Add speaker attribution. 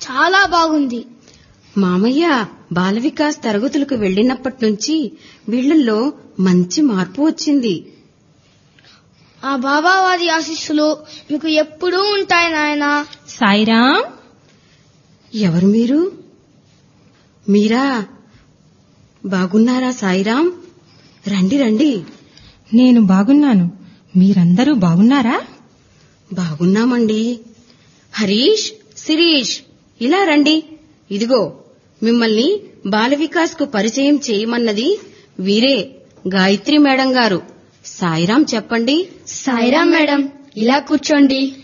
Speaker 1: చాలా బాగుంది
Speaker 2: మామయ్య బాల వికాస్ తరగతులకు వెళ్ళినప్పటి నుంచి వీళ్ళల్లో మంచి మార్పు వచ్చింది
Speaker 1: ఆ బాబావారి ఆశీస్సులు మీకు ఎప్పుడూ ఉంటాయి నాయనా
Speaker 3: సాయిరాం
Speaker 2: ఎవరు మీరు మీరా బాగున్నారా సాయిరాం రండి రండి
Speaker 3: నేను బాగున్నాను మీరందరూ బాగున్నారా
Speaker 2: బాగున్నామండి హరీష్ శిరీష్ ఇలా రండి ఇదిగో మిమ్మల్ని బాల వికాస్ కు పరిచయం చేయమన్నది వీరే గాయత్రి మేడం గారు సాయిరాం చెప్పండి
Speaker 1: సాయిరాం మేడం ఇలా కూర్చోండి